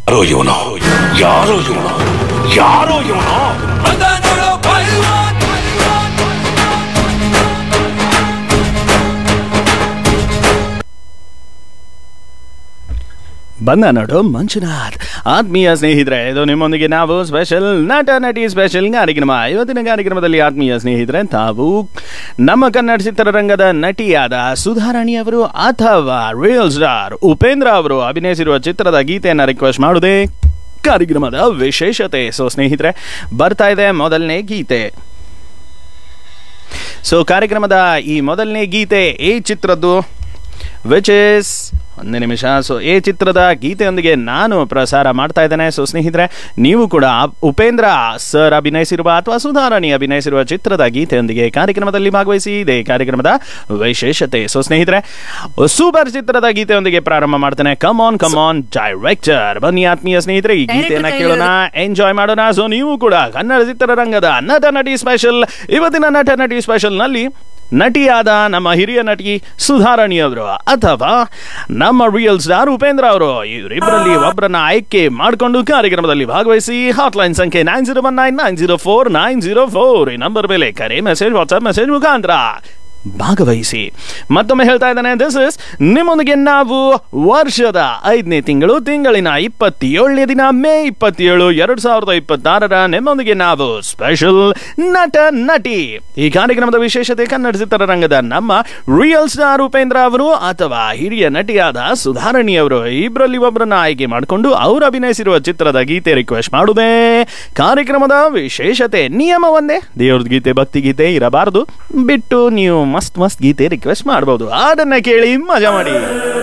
ಯಾರೋ ಇವನು ಯಾರೋ ಇವನು ಯಾರೋ ಇವನು ಬಂದ ನೋಡು ಮಂಜುನಾಥ್ ಆತ್ಮೀಯ ಸ್ನೇಹಿತರೆ ಇದು ನಿಮ್ಮೊಂದಿಗೆ ನಾವು ಸ್ಪೆಷಲ್ ನಟ ನಟಿ ಸ್ಪೆಷಲ್ ಕಾರ್ಯಕ್ರಮ ಇವತ್ತಿನ ಕಾರ್ಯಕ್ರಮದಲ್ಲಿ ಆತ್ಮೀಯ ಸ್ನೇಹಿತರೆ ತಾವು ನಮ್ಮ ಕನ್ನಡ ಚಿತ್ರರಂಗದ ನಟಿಯಾದ ಸುಧಾರಾಣಿ ಅವರು ಅಥವಾ ರಿಯಲ್ ಸ್ಟಾರ್ ಉಪೇಂದ್ರ ಅವರು ಅಭಿನಯಿಸಿರುವ ಚಿತ್ರದ ಗೀತೆಯನ್ನು ರಿಕ್ವೆಸ್ಟ್ ಮಾಡುವುದೇ ಕಾರ್ಯಕ್ರಮದ ವಿಶೇಷತೆ ಸೊ ಸ್ನೇಹಿತರೆ ಬರ್ತಾ ಇದೆ ಮೊದಲನೇ ಗೀತೆ ಸೊ ಕಾರ್ಯಕ್ರಮದ ಈ ಮೊದಲನೇ ಗೀತೆ ಈ ಚಿತ್ರದ್ದು ವಿಚ್ ಇಸ್ ಒಂದೇ ನಿಮಿಷ ಸೊ ಈ ಚಿತ್ರದ ಗೀತೆಯೊಂದಿಗೆ ನಾನು ಪ್ರಸಾರ ಮಾಡ್ತಾ ಇದ್ದೇನೆ ಸೊ ಸ್ನೇಹಿತರೆ ನೀವು ಕೂಡ ಉಪೇಂದ್ರ ಸರ್ ಅಭಿನಯಿಸಿರುವ ಅಥವಾ ಸುಧಾರಾಣಿ ಅಭಿನಯಿಸಿರುವ ಚಿತ್ರದ ಗೀತೆಯೊಂದಿಗೆ ಕಾರ್ಯಕ್ರಮದಲ್ಲಿ ಭಾಗವಹಿಸಿ ಇದೇ ಕಾರ್ಯಕ್ರಮದ ವಿಶೇಷತೆ ಸೊ ಸ್ನೇಹಿತರೆ ಸೂಪರ್ ಚಿತ್ರದ ಗೀತೆಯೊಂದಿಗೆ ಪ್ರಾರಂಭ ಮಾಡ್ತೇನೆ come on come on director ಬನ್ನಿ ಆತ್ಮೀಯ ಸ್ನೇಹಿತರೆ ಈ ಗೀತೆಯನ್ನ ಕೇಳೋಣ ಎಂಜಾಯ್ ಮಾಡೋಣ ಸೊ ನೀವು ಕೂಡ ಕನ್ನಡ ಚಿತ್ರರಂಗದ ನಟ ನಟಿ ಸ್ಪೆಷಲ್ ಇವತ್ತಿನ ನಟ ನಟಿ ಸ್ಪೆಷಲ್ ನಲ್ಲಿ ನಟಿಯಾದ ನಮ್ಮ ಹಿರಿಯ ನಟಿ ಸುಧಾರಾಣಿ ಅವರು ಅಥವಾ ನಮ್ಮ ರಿಯಲ್ ಸ್ಟಾರ್ ಉಪೇಂದ್ರ ಅವರು ಇವರಿಬ್ಬರಲ್ಲಿ ಒಬ್ಬರನ್ನ ಆಯ್ಕೆ ಮಾಡಿಕೊಂಡು ಕಾರ್ಯಕ್ರಮದಲ್ಲಿ ಭಾಗವಹಿಸಿ ಹಾಟ್ಲೈನ್ ಸಂಖ್ಯೆ nine zero one nine nine zero four nine zero four ಈ ನಂಬರ್ ಮೇಲೆ ಕರೆ ಮೆಸೇಜ್ ವಾಟ್ಸ್ಆಪ್ ಮೆಸೇಜ್ ಮುಖಾಂತರ ಭಾಗವಹಿಸಿ ಮತ್ತೊಮ್ಮೆ ಹೇಳ್ತಾ ಇದ್ದಾನೆ ದಿಸ್ ಇಸ್ ನಿಮ್ಮೊಂದಿಗೆ ನಾವು ವರ್ಷದ ಐದನೇ ತಿಂಗಳು ತಿಂಗಳಿನ ಇಪ್ಪತ್ತೇಳನೇ ದಿನ ಮೇ ಇಪ್ಪತ್ತೇಳು ಎರಡ್ ಸಾವಿರದ ಇಪ್ಪತ್ತಾರರ ನಿಮ್ಮೊಂದಿಗೆ ನಾವು ಸ್ಪೆಷಲ್ ನಟ ನಟಿ ಈ ಕಾರ್ಯಕ್ರಮದ ವಿಶೇಷತೆ ಕನ್ನಡ ಚಿತ್ರರಂಗದ ನಮ್ಮ ರಿಯಲ್ ಸ್ಟಾರ್ ಉಪೇಂದ್ರ ಅವರು ಅಥವಾ ಹಿರಿಯ ನಟಿಯಾದ ಸುಧಾರಣಿ ಅವರು ಇಬ್ಬರಲ್ಲಿ ಒಬ್ಬರನ್ನ ಆಯ್ಕೆ ಮಾಡಿಕೊಂಡು ಅವರು ಅಭಿನಯಿಸಿರುವ ಚಿತ್ರದ ಗೀತೆ ರಿಕ್ವೆಸ್ಟ್ ಮಾಡುವುದೇ ಕಾರ್ಯಕ್ರಮದ ವಿಶೇಷತೆ ನಿಯಮ ಒಂದೇ ದೇವ್ರದ್ ಗೀತೆ ಭಕ್ತಿ ಗೀತೆ ಇರಬಾರದು ಬಿಟ್ಟು ನೀವು ಮಸ್ತ್ ಮಸ್ತ್ ಗೀತೆ ರಿಕ್ವೆಸ್ಟ್ ಮಾಡಬಹುದು ಅದನ್ನ ಕೇಳಿ ಮಜಾ ಮಾಡಿ